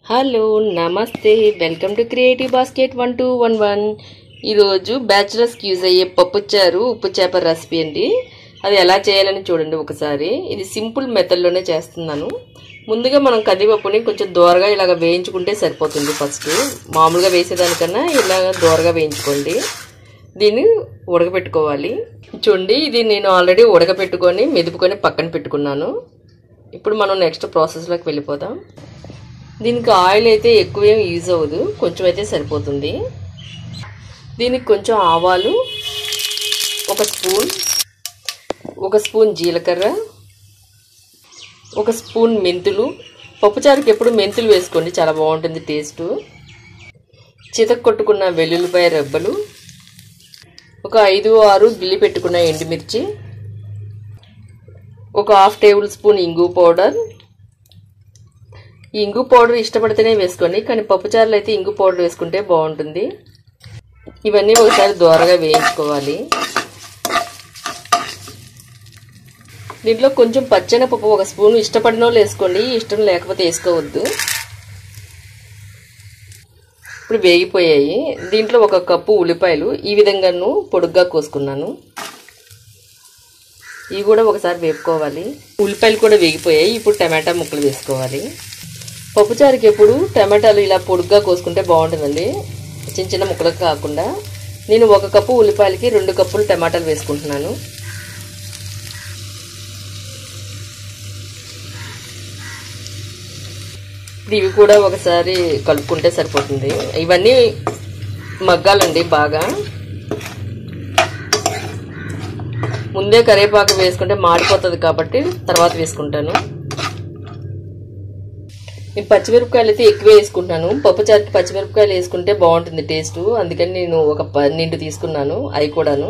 hello నమస్తే welcome to Creative Basket one two one one ఈరోజు బ్యాచులర్స్కి యూజ్ అయ్యే పప్పుచారు ఉప్పు చేప రెసిపీ అండి అది ఎలా చేయాలని చూడండి ఒకసారి ఇది సింపుల్ మెథడ్లోనే చేస్తున్నాను ముందుగా మనం కందిపప్పుని కొంచెం దోరగా ఇలాగ వేయించుకుంటే సరిపోతుంది ఫస్ట్ మామూలుగా వేసేదానికన్నా ఇలాగ దోరగా వేయించుకోండి దీన్ని ఉడకపెట్టుకోవాలి చూడండి ఇది నేను ఆల్రెడీ ఉడకపెట్టుకొని మెదుపుకొని పక్కన పెట్టుకున్నాను ఇప్పుడు మనం నెక్స్ట్ ప్రాసెస్లోకి వెళ్ళిపోదాం దీనికి ఆయిల్ అయితే ఎక్కువేం యూజ్ అవ్వదు కొంచెం అయితే సరిపోతుంది దీనికి కొంచెం ఆవాలు ఒక స్పూన్ ఒక స్పూన్ జీలకర్ర ఒక స్పూన్ మెంతులు పప్పుచారుకి ఎప్పుడు మెంతులు వేసుకోండి చాలా బాగుంటుంది టేస్ట్ చితక కొట్టుకున్న వెల్లుల్లిపాయ రెబ్బలు ఒక ఐదు ఆరు గిల్లి పెట్టుకున్న ఎండుమిర్చి ఒక హాఫ్ టేబుల్ స్పూన్ ఇంగు పౌడర్ ఈ ఇంగు పౌడర్ ఇష్టపడితేనే వేసుకోండి కానీ పప్పుచారులు అయితే ఇంగు పౌడర్ వేసుకుంటే బాగుంటుంది ఇవన్నీ ఒకసారి దోరగా వేయించుకోవాలి దీంట్లో కొంచెం పచ్చెనపప్పు ఒక స్పూన్ ఇష్టపడిన వాళ్ళు వేసుకోండి ఇష్టం లేకపోతే వేసుకోవద్దు ఇప్పుడు వేగిపోయాయి దీంట్లో ఒక కప్పు ఉల్లిపాయలు ఈ విధంగాను పొడుగ్గా కోసుకున్నాను ఇవి కూడా ఒకసారి వేపుకోవాలి ఉల్లిపాయలు కూడా వేగిపోయాయి ఇప్పుడు టమాటా ముక్కలు వేసుకోవాలి పప్పుచారుకి ఎప్పుడు టమాటాలు ఇలా పొడుగ్గా కోసుకుంటే బాగుంటుందండి చిన్న చిన్న ముక్కలకు కాకుండా నేను ఒక కప్పు ఉల్లిపాయలకి రెండు కప్పులు టమాటాలు వేసుకుంటున్నాను ఇవి కూడా ఒకసారి కలుపుకుంటే సరిపోతుంది ఇవన్నీ మగ్గాలండి బాగా ముందే కరివేపాకు వేసుకుంటే మాడిపోతుంది కాబట్టి తర్వాత వేసుకుంటాను నేను పచ్చిమిరపకాయలు అయితే ఎక్కువ వేసుకుంటున్నాను పప్పుచారుకి పచ్చిమిరపకాయలు వేసుకుంటే బాగుంటుంది టేస్ట్ అందుకని నేను ఒక పన్నెండు తీసుకున్నాను అవి కూడాను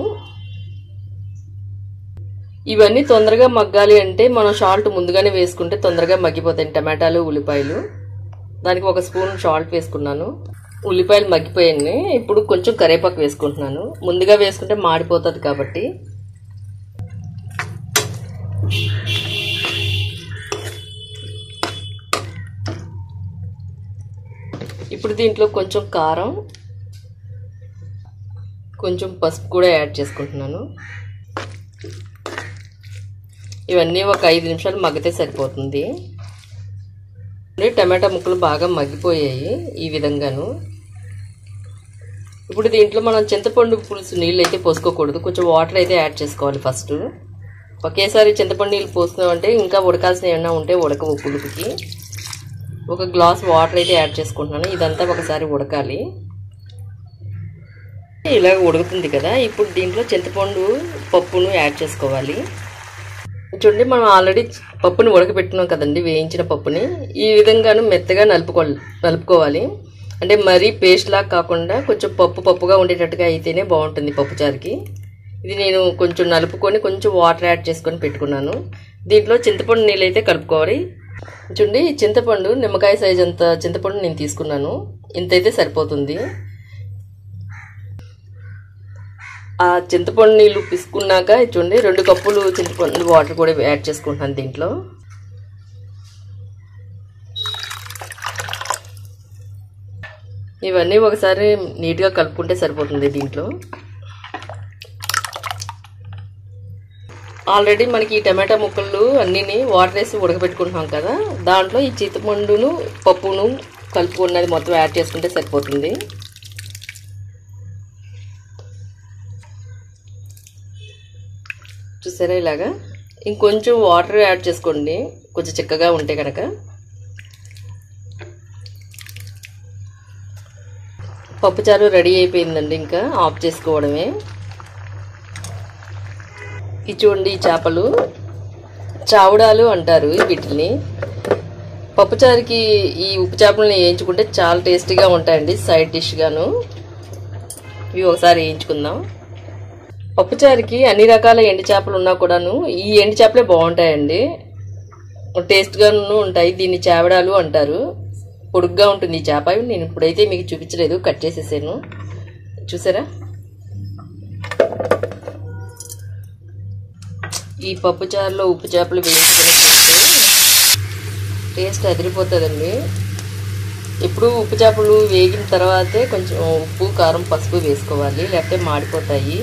ఇవన్నీ తొందరగా మగ్గాలి అంటే మనం సాల్ట్ ముందుగానే వేసుకుంటే తొందరగా మగ్గిపోతాయి టమాటాలు ఉల్లిపాయలు దానికి ఒక స్పూన్ సాల్ట్ వేసుకున్నాను ఉల్లిపాయలు మగ్గిపోయాయి ఇప్పుడు కొంచెం కరివేపాకు వేసుకుంటున్నాను ముందుగా వేసుకుంటే మాడిపోతుంది కాబట్టి ఇప్పుడు దీంట్లో కొంచెం కారం కొంచెం పసుపు కూడా యాడ్ చేసుకుంటున్నాను ఇవన్నీ ఒక ఐదు నిమిషాలు మగ్గితే సరిపోతుంది టమాటా ముక్కలు బాగా మగ్గిపోయాయి ఈ విధంగాను ఇప్పుడు దీంట్లో మనం చింతపండు పులుసు నీళ్ళు అయితే పోసుకోకూడదు కొంచెం వాటర్ అయితే యాడ్ చేసుకోవాలి ఫస్ట్ ఒకేసారి చింతపండు నీళ్ళు పోసుకున్నామంటే ఇంకా ఉడకాల్సిన ఏమైనా ఉంటే ఉడకవు పులుపుకి ఒక గ్లాస్ వాటర్ అయితే యాడ్ చేసుకుంటున్నాను ఇదంతా ఒకసారి ఉడకాలి ఇలాగ ఉడుకుతుంది కదా ఇప్పుడు దీంట్లో చింతపండు పప్పును యాడ్ చేసుకోవాలి చూడండి మనం ఆల్రెడీ పప్పుని ఉడకపెట్టున్నాం కదండి వేయించిన పప్పుని ఈ విధంగాను మెత్తగా నలుపుకో నలుపుకోవాలి అంటే మరీ పేస్ట్ లాగా కాకుండా కొంచెం పప్పు పప్పుగా ఉండేటట్టుగా అయితేనే బాగుంటుంది పప్పుచారుకి ఇది నేను కొంచెం నలుపుకొని కొంచెం వాటర్ యాడ్ చేసుకొని పెట్టుకున్నాను దీంట్లో చింతపండు నీళ్ళు అయితే కలుపుకోవాలి చూడండి చింతపండు నిమ్మకాయ సైజ్ అంత చింతపండు నేను తీసుకున్నాను ఇంతైతే సరిపోతుంది ఆ చింతపండు నీళ్ళు పిసుకున్నాక చూడండి రెండు కప్పులు చింతపండు వాటర్ కూడా యాడ్ చేసుకుంటున్నాను దీంట్లో ఇవన్నీ ఒకసారి నీట్గా కలుపుకుంటే సరిపోతుంది దీంట్లో ఆల్రెడీ మనకి ఈ టమాటా ముక్కలు అన్నీని వాటర్ వేసి ఉడకబెట్టుకుంటున్నాం కదా దాంట్లో ఈ చింతపండును పప్పును కలుపుకున్నది మొత్తం యాడ్ చేసుకుంటే సరిపోతుంది చూసారా ఇలాగా ఇంకొంచెం వాటర్ యాడ్ చేసుకోండి కొంచెం చిక్కగా ఉంటే కనుక పప్పుచారు రెడీ అయిపోయిందండి ఇంకా ఆఫ్ చేసుకోవడమే ఇది చూడండి ఈ చేపలు చావుడాలు అంటారు వీటిని పప్పుచారుకి ఈ ఉప్పు చేపలని వేయించుకుంటే చాలా టేస్టీగా ఉంటాయండి సైడ్ డిష్గాను ఇవి ఒకసారి వేయించుకుందాం పప్పుచారుకి అన్ని రకాల ఎండు చేపలు ఉన్నా కూడాను ఈ ఎండు చేపలే బాగుంటాయండి టేస్ట్గాను ఉంటాయి దీన్ని చేవడాలు అంటారు పొడుగ్గా ఉంటుంది ఈ చేప నేను ఇప్పుడైతే మీకు చూపించలేదు కట్ చేసేసాను చూసారా ఈ పప్పు చారులో ఉప్పు చేపలు వేయించుకొని టేస్ట్ అదిరిపోతుందండి ఇప్పుడు ఉప్పు చేపలు వేగిన తర్వాతే కొంచెం ఉప్పు కారం పసుపు వేసుకోవాలి లేకపోతే మాడిపోతాయి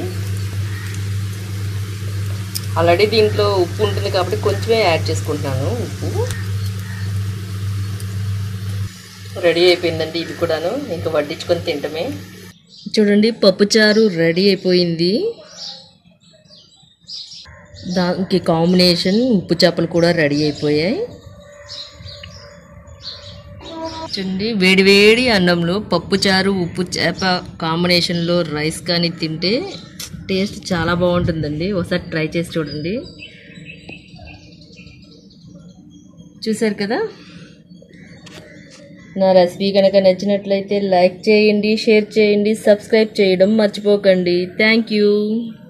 ఆల్రెడీ దీంట్లో ఉప్పు ఉంటుంది కాబట్టి కొంచెమే యాడ్ చేసుకుంటున్నాను ఉప్పు రెడీ అయిపోయిందండి ఇది కూడాను ఇంకా వడ్డించుకొని తింటమే చూడండి పప్పుచారు రెడీ అయిపోయింది దానికి కాంబినేషన్ ఉప్పు చేపలు కూడా రెడీ అయిపోయాయి చూడండి వేడి వేడి అన్నంలో పప్పుచారు ఉప్పు చేప కాంబినేషన్లో రైస్ కానీ తింటే టేస్ట్ చాలా బాగుంటుందండి ఒకసారి ట్రై చేసి చూడండి చూసారు కదా నా రెసిపీ కనుక నచ్చినట్లయితే లైక్ చేయండి షేర్ చేయండి సబ్స్క్రైబ్ చేయడం మర్చిపోకండి థ్యాంక్ యూ